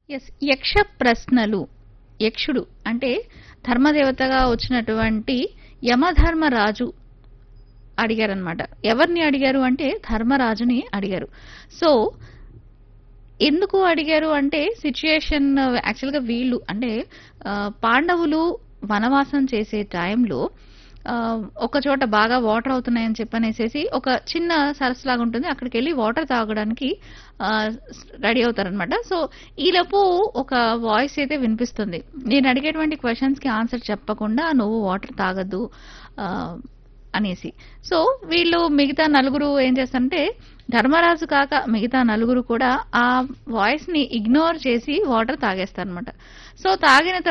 yes యక్ష ప్రశ్నలు యక్షుడు అంటే ధర్మదేవతగా వచ్చినటువంటి యమధర్మరాజు అడిగారనమాట ఎవరిని అడిగారు అంటే ధర్మరాజుని అడిగారు సో ఎందుకు అడిగారు అంటే సిచ్యుయేషన్ యాక్చువల్గా వీళ్ళు అంటే ఆ, పాండవులు వనవాసం చేసే టైంలో ఆ, ఒక చోట బాగా వాటర్ అవుతున్నాయని చెప్పనేసేసి ఒక చిన్న సరస్సు లాగా ఉంటుంది అక్కడికి వెళ్ళి వాటర్ తాగడానికి రెడీ అవుతారనమాట సో ఈలోపు ఒక వాయిస్ అయితే వినిపిస్తుంది నేను అడిగేటువంటి క్వశ్చన్స్ కి ఆన్సర్ చెప్పకుండా నువ్వు వాటర్ తాగద్దు ఆ, అనేసి సో వీళ్ళు మిగతా నలుగురు ఏం చేస్తారంటే ధర్మరాజు కాక మిగతా నలుగురు కూడా ఆ వాయిస్ ని ఇగ్నోర్ చేసి వాటర్ తాగేస్తారనమాట సో తాగిన